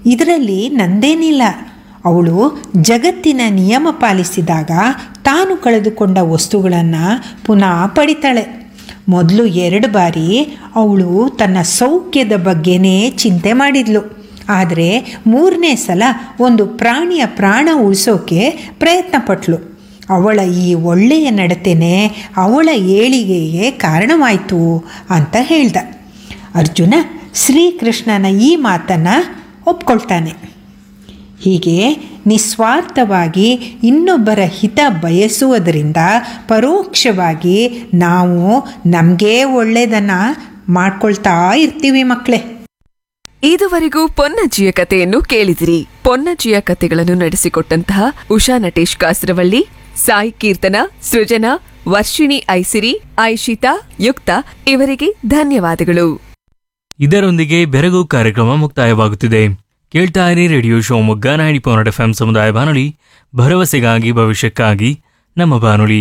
ಇದರಲ್ಲಿ ನಂದೇನಿಲ್ಲ ಅವಳು ಜಗತ್ತಿನ ನಿಯಮ ಪಾಲಿಸಿದಾಗ ತಾನು ಕಳೆದುಕೊಂಡ ವಸ್ತುಗಳನ್ನು ಪುನಃ ಪಡಿತಾಳೆ ಮೊದಲು ಎರಡು ಬಾರಿ ಅವಳು ತನ್ನ ಸೌಖ್ಯದ ಬಗ್ಗೆನೇ ಚಿಂತೆ ಮಾಡಿದ್ಲು ಆದರೆ ಮೂರನೇ ಸಲ ಒಂದು ಪ್ರಾಣಿಯ ಪ್ರಾಣ ಉಳಿಸೋಕೆ ಪ್ರಯತ್ನ ಪಟ್ಲು ಅವಳ ಈ ಒಳ್ಳೆಯ ನಡತೆನೇ ಅವಳ ಏಳಿಗೆಗೆ ಕಾರಣವಾಯಿತು ಅಂತ ಹೇಳ್ದ ಅರ್ಜುನ ಶ್ರೀಕೃಷ್ಣನ ಈ ಮಾತನ್ನು ಒಪ್ಕೊಳ್ತಾನೆ ಹೀಗೆ ನಿಸ್ವಾರ್ಥವಾಗಿ ಇನ್ನೊಬ್ಬರ ಹಿತ ಬಯಸುವುದರಿಂದ ಪರೋಕ್ಷವಾಗಿ ನಾವು ನಮಗೇ ಒಳ್ಳೆಯದನ್ನು ಮಾಡ್ಕೊಳ್ತಾ ಇರ್ತೀವಿ ಮಕ್ಕಳೇ ಇದುವರೆಗೂ ಪೊನ್ನಜ್ಜಿಯ ಕಥೆಯನ್ನು ಕೇಳಿದಿರಿ ಪೊನ್ನಜ್ಜಿಯ ಕಥೆಗಳನ್ನು ನಡೆಸಿಕೊಟ್ಟಂತಹ ಉಷಾ ನಟೇಶ್ ಕಾಸರವಳ್ಳಿ ಸಾಯಿ ಕೀರ್ತನ ಸೃಜನಾ ವರ್ಷಿಣಿ ಐಸಿರಿ ಐಶಿತಾ ಯುಕ್ತ ಇವರಿಗೆ ಧನ್ಯವಾದಗಳು ಇದರೊಂದಿಗೆ ಬೆರಗು ಕಾರ್ಯಕ್ರಮ ಮುಕ್ತಾಯವಾಗುತ್ತಿದೆ ಕೇಳ್ತಾ ಇರಿ radio Shivamogga ninety point F M ಸಮುದಾಯ ಬಾನುಲಿ ಭರವಸೆಗಾಗಿ ಭವಿಷ್ಯಕ್ಕಾಗಿ ನಮ್ಮ ಬಾನುಲಿ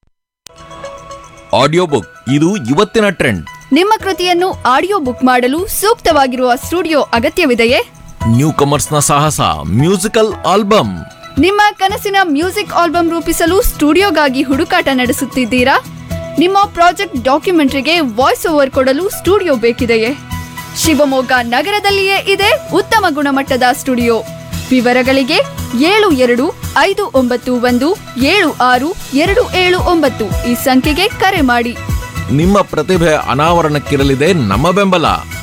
ಆಡಿಯೋ ಬುಕ್ ಇದು ಇವತ್ತಿನ ಟ್ರೆಂಡ್ ನಿಮ್ಮ ಕೃತಿಯನ್ನು ಆಡಿಯೋ ಬುಕ್ ಮಾಡಲು ಸೂಕ್ತವಾಗಿರುವ ಸ್ಟುಡಿಯೋ ಅಗತ್ಯವಿದೆಯೇ ನ್ಯೂ ಕಮರ್ಸ್ನ ಸಾಹಸ ಮ್ಯೂಸಿಕಲ್ ಆಲ್ಬಮ್ ನಿಮ್ಮ ಕನಸಿನ ಮ್ಯೂಸಿಕ್ ಆಲ್ಬಮ್ ರೂಪಿಸಲು ಸ್ಟುಡಿಯೋಗಾಗಿ ಹುಡುಕಾಟ ನಡೆಸುತ್ತಿದ್ದೀರಾ ನಿಮ್ಮ ಪ್ರಾಜೆಕ್ಟ್ ಡಾಕ್ಯುಮೆಂಟ್ರಿಗೆ ವಾಯ್ಸ್ ಓವರ್ ಕೊಡಲು ಸ್ಟುಡಿಯೋ ಬೇಕಿದೆಯೇ ಶಿವಮೊಗ್ಗ ನಗರದಲ್ಲಿಯೇ ಇದೆ ಉತ್ತಮ ಗುಣಮಟ್ಟದ ಸ್ಟುಡಿಯೋ ವಿವರಗಳಿಗೆ ಏಳು ಎರಡು ಐದು ಒಂಬತ್ತು ಒಂದು ಏಳು ಆರು ಎರಡು ಏಳು ಒಂಬತ್ತು ಈ ಸಂಖ್ಯೆಗೆ ಕರೆ ಮಾಡಿ ನಿಮ್ಮ ಪ್ರತಿಭೆ ಅನಾವರಣಕ್ಕಿರಲಿದೆ ನಮ್ಮ ಬೆಂಬಲ